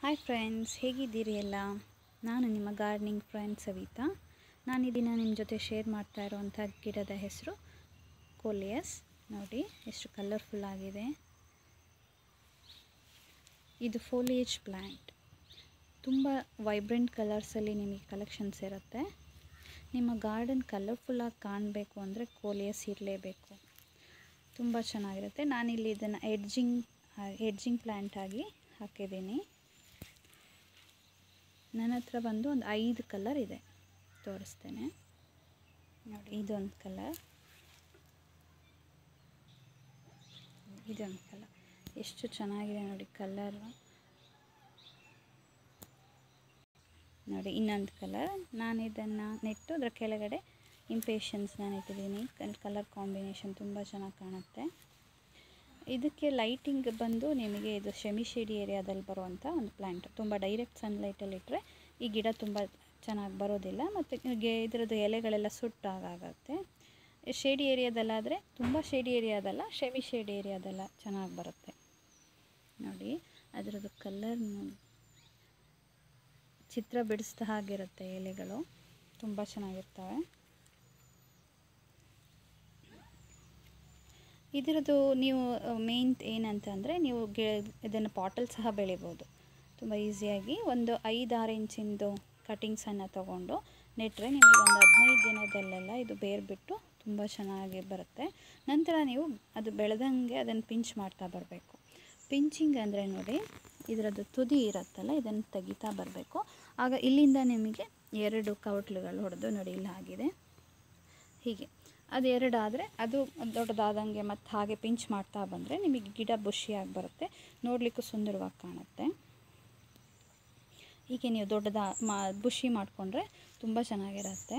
hi friends ಹೇಗಿದ್ದೀರಿ ಎಲ್ಲ ನಾನು ನಿಮ್ಮ ಗಾರ್ಡನಿಂಗ್ ಫ್ರೆಂಡ್ ಸವಿತಾ ನಾನು ಈ ದಿನ ನಿಮ್ಮ ಜೊತೆ ಶೇರ್ ಮಾಡ್ತಾ ಇರುವಂಥ ಗಿಡದ ಹೆಸರು ಕೋಲಿಯಸ್ ನೋಡಿ ಎಷ್ಟು ಕಲರ್ಫುಲ್ ಆಗಿದೆ ಇದು ಫೋಲಿಯೇಜ್ ಪ್ಲ್ಯಾಂಟ್ ತುಂಬ ವೈಬ್ರೆಂಟ್ ಕಲರ್ಸಲ್ಲಿ ನಿಮಗೆ ಕಲೆಕ್ಷನ್ಸ್ ಇರುತ್ತೆ ನಿಮ್ಮ ಗಾರ್ಡನ್ ಕಲರ್ಫುಲ್ಲಾಗಿ ಕಾಣಬೇಕು ಅಂದರೆ ಕೋಲಿಯಸ್ ಇರಲೇಬೇಕು ತುಂಬ ಚೆನ್ನಾಗಿರುತ್ತೆ ನಾನಿಲ್ಲಿ ಇದನ್ನು ಎಡ್ಜಿಂಗ್ ಎಡ್ಜಿಂಗ್ ಪ್ಲ್ಯಾಂಟ್ ಆಗಿ ಹಾಕಿದ್ದೀನಿ ನನ್ನ ಹತ್ರ ಬಂದು ಒಂದು ಐದು ಕಲರ್ ಇದೆ ತೋರಿಸ್ತೇನೆ ನೋಡಿ ಇದೊಂದು ಕಲರ್ ಇದೊಂದು ಕಲರ್ ಎಷ್ಟು ಚೆನ್ನಾಗಿದೆ ನೋಡಿ ಕಲರ್ ನೋಡಿ ಇನ್ನೊಂದು ಕಲರ್ ನಾನು ಇದನ್ನು ನೆಟ್ಟು ಅದರ ಕೆಳಗಡೆ ಇಂಪೇಷನ್ಸ್ನ ನೆಟ್ಟಿದ್ದೀನಿ ಕಲರ್ ಕಾಂಬಿನೇಷನ್ ತುಂಬ ಚೆನ್ನಾಗಿ ಕಾಣುತ್ತೆ ಇದಕ್ಕೆ ಲೈಟಿಂಗ್ ಬಂದು ನಿಮಗೆ ಇದು ಶೆಮಿ ಶೇಡಿ ಏರಿಯಾದಲ್ಲಿ ಬರುವಂಥ ಒಂದು ಪ್ಲ್ಯಾಂಟ್ ತುಂಬ ಡೈರೆಕ್ಟ್ ಸನ್ಲೈಟಲ್ಲಿ ಇಟ್ಟರೆ ಈ ಗಿಡ ತುಂಬ ಚೆನ್ನಾಗಿ ಬರೋದಿಲ್ಲ ಮತ್ತು ಇದರದ್ದು ಎಲೆಗಳೆಲ್ಲ ಸುಟ್ಟಾಗುತ್ತೆ ಶೇಡಿ ಏರಿಯಾದಲ್ಲಾದರೆ ತುಂಬ ಶೇಡಿ ಏರಿಯಾದಲ್ಲ ಶೆಮಿ ಶೇಡಿ ಏರಿಯಾದಲ್ಲ ಚೆನ್ನಾಗಿ ಬರುತ್ತೆ ನೋಡಿ ಅದರದ್ದು ಕಲರ್ ಚಿತ್ರ ಬಿಡಿಸಿದ ಹಾಗಿರುತ್ತೆ ಎಲೆಗಳು ತುಂಬ ಚೆನ್ನಾಗಿರ್ತವೆ ಇದರದ್ದು ನೀವು ಮೇನ್ ಏನಂತಂದರೆ ನೀವು ಗಿ ಇದನ್ನು ಪಾಟಲ್ಲಿ ಸಹ ಬೆಳಿಬೋದು ತುಂಬ ಈಸಿಯಾಗಿ ಒಂದು ಐದು ಆರು ಇಂಚಿಂದು ಕಟಿಂಗ್ಸನ್ನು ತೊಗೊಂಡು ನೆಟ್ಟರೆ ನಿಮಗೆ ಒಂದು ಹದಿನೈದು ದಿನದಲ್ಲೆಲ್ಲ ಇದು ಬೇರು ಬಿಟ್ಟು ತುಂಬ ಚೆನ್ನಾಗಿ ಬರುತ್ತೆ ನಂತರ ನೀವು ಅದು ಬೆಳೆದಂಗೆ ಅದನ್ನು ಪಿಂಚ್ ಮಾಡ್ತಾ ಬರಬೇಕು ಪಿಂಚಿಂಗ್ ಅಂದರೆ ನೋಡಿ ಇದರದ್ದು ತುದಿ ಇರುತ್ತಲ್ಲ ಇದನ್ನು ತೆಗಿತಾ ಬರಬೇಕು ಆಗ ಇಲ್ಲಿಂದ ನಿಮಗೆ ಎರಡು ಕವಟ್ಲುಗಳು ಹೊಡೆದು ನೋಡಿ ಇಲ್ಲಿ ಆಗಿದೆ ಹೀಗೆ ಅದು ಎರಡಾದರೆ ಅದು ದೊಡ್ಡದಾದಂಗೆ ಮತ್ತು ಹಾಗೆ ಪಿಂಚ್ ಮಾಡ್ತಾ ಬಂದರೆ ನಿಮಗೆ ಗಿಡ ಬುಷಿಯಾಗಿ ಬರುತ್ತೆ ನೋಡಲಿಕ್ಕೂ ಸುಂದರವಾಗಿ ಕಾಣುತ್ತೆ ಹೀಗೆ ನೀವು ದೊಡ್ಡದ ಮಾ ಬುಷಿ ಮಾಡಿಕೊಂಡ್ರೆ ತುಂಬ ಚೆನ್ನಾಗಿರುತ್ತೆ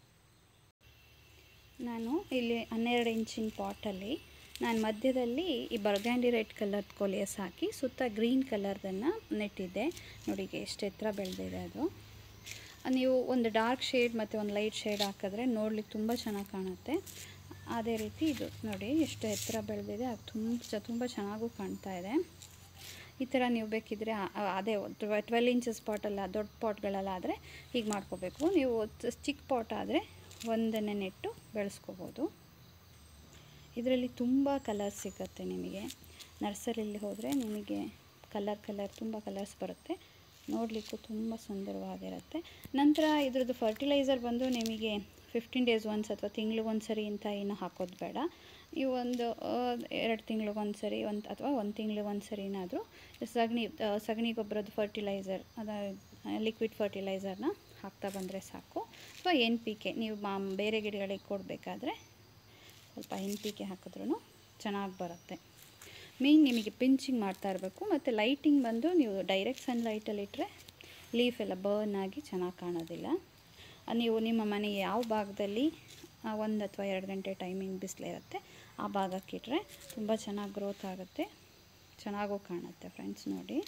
ನಾನು ಇಲ್ಲಿ ಹನ್ನೆರಡು ಇಂಚಿನ ಪಾಟಲ್ಲಿ ನಾನು ಮಧ್ಯದಲ್ಲಿ ಈ ಬರ್ಗ್ಯಾಂಡಿ ರೆಡ್ ಕಲರ್ ಕೊಲಿಯಸ್ ಹಾಕಿ ಸುತ್ತ ಗ್ರೀನ್ ಕಲರ್ದನ್ನು ನೆಟ್ಟಿದ್ದೆ ನೋಡಿ ಎಷ್ಟು ಎತ್ತರ ಬೆಳೆದಿದೆ ಅದು ನೀವು ಒಂದು ಡಾರ್ಕ್ ಶೇಡ್ ಮತ್ತು ಒಂದು ಲೈಟ್ ಶೇಡ್ ಹಾಕಿದ್ರೆ ನೋಡ್ಲಿಕ್ಕೆ ತುಂಬ ಚೆನ್ನಾಗಿ ಕಾಣುತ್ತೆ ಅದೇ ರೀತಿ ಇದು ನೋಡಿ ಎಷ್ಟು ಎತ್ತರ ಬೆಳೆದಿದೆ ಅದು ತುಂಬ ತುಂಬ ಚೆನ್ನಾಗೂ ಕಾಣ್ತಾ ಇದೆ ಈ ಥರ ನೀವು ಬೇಕಿದ್ದರೆ ಅದೇ ಟ್ವೆಲ್ ಇಂಚಸ್ ಪಾಟಲ್ಲ ದೊಡ್ಡ ಪಾಟ್ಗಳಲ್ಲಾದರೆ ಹೀಗೆ ಮಾಡ್ಕೋಬೇಕು ನೀವು ಚಿಕ್ಕ ಪಾಟ್ ಆದರೆ ಒಂದನ್ನೇ ನೆಟ್ಟು ಬೆಳೆಸ್ಕೋಬೋದು ಇದರಲ್ಲಿ ತುಂಬ ಕಲರ್ಸ್ ಸಿಗುತ್ತೆ ನಿಮಗೆ ನರ್ಸರಿಯಲ್ಲಿ ಹೋದರೆ ನಿಮಗೆ ಕಲರ್ ಕಲರ್ ತುಂಬ ಕಲರ್ಸ್ ಬರುತ್ತೆ ನೋಡಲಿಕ್ಕೂ ತುಂಬ ಸುಂದರವಾಗಿರುತ್ತೆ ನಂತರ ಇದ್ರದ್ದು ಫರ್ಟಿಲೈಸರ್ ಬಂದು ನಿಮಗೆ ಫಿಫ್ಟೀನ್ ಡೇಸ್ ಒನ್ಸ್ ಅಥವಾ ತಿಂಗ್ಳಿಗೊಂದು ಸರಿ ಅಂತ ಏನು ಹಾಕೋದು ಬೇಡ ನೀವು ಒಂದು ಎರಡು ತಿಂಗ್ಳಿಗೊಂದು ಸರಿ ಒಂದು ಅಥವಾ ಒಂದು ತಿಂಗ್ಳಿಗೊಂದು ಸರಿನಾದರೂ ಸಗಣಿ ಸಗಣಿ ಗೊಬ್ಬರದ ಫರ್ಟಿಲೈಸರ್ ಅದ ಲಿಕ್ವಿಡ್ ಫರ್ಟಿಲೈಸರ್ನ ಹಾಕ್ತಾ ಬಂದರೆ ಸಾಕು ಅಥವಾ ಎನ್ ಪಿ ಕೆ ನೀವು ಮಾ ಬೇರೆ ಗಿಡಗಳಿಗೆ ಕೊಡಬೇಕಾದ್ರೆ ಸ್ವಲ್ಪ ಎನ್ ಪಿ ಕೆ ಹಾಕಿದ್ರೂ ಚೆನ್ನಾಗಿ ಬರುತ್ತೆ ಮೇಯ್ನ್ ನಿಮಗೆ ಪಿಂಚಿಂಗ್ ಮಾಡ್ತಾ ಇರಬೇಕು ಮತ್ತು ಲೈಟಿಂಗ್ ಬಂದು ನೀವು ಡೈರೆಕ್ಟ್ ಸನ್ಲೈಟಲ್ಲಿ ಇಟ್ಟರೆ ಲೀಫ್ ಎಲ್ಲ ಬರ್ನ್ ಆಗಿ ಚೆನ್ನಾಗಿ ಕಾಣೋದಿಲ್ಲ ನೀವು ನಿಮ್ಮ ಮನೆ ಯಾವ ಭಾಗದಲ್ಲಿ ಒಂದು ಅಥವಾ ಎರಡು ಗಂಟೆ ಟೈಮಿಂಗ್ ಬಿಸಿಲಿರುತ್ತೆ ಆ ಭಾಗಕ್ಕೆ ಇಟ್ಟರೆ ತುಂಬ ಚೆನ್ನಾಗಿ ಗ್ರೋತ್ ಆಗುತ್ತೆ ಚೆನ್ನಾಗೂ ಕಾಣುತ್ತೆ ಫ್ರೆಂಡ್ಸ್ ನೋಡಿ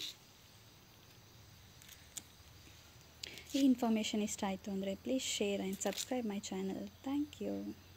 ಈ ಇನ್ಫಾರ್ಮೇಷನ್ ಇಷ್ಟ ಆಯಿತು ಅಂದರೆ please share and subscribe my channel thank you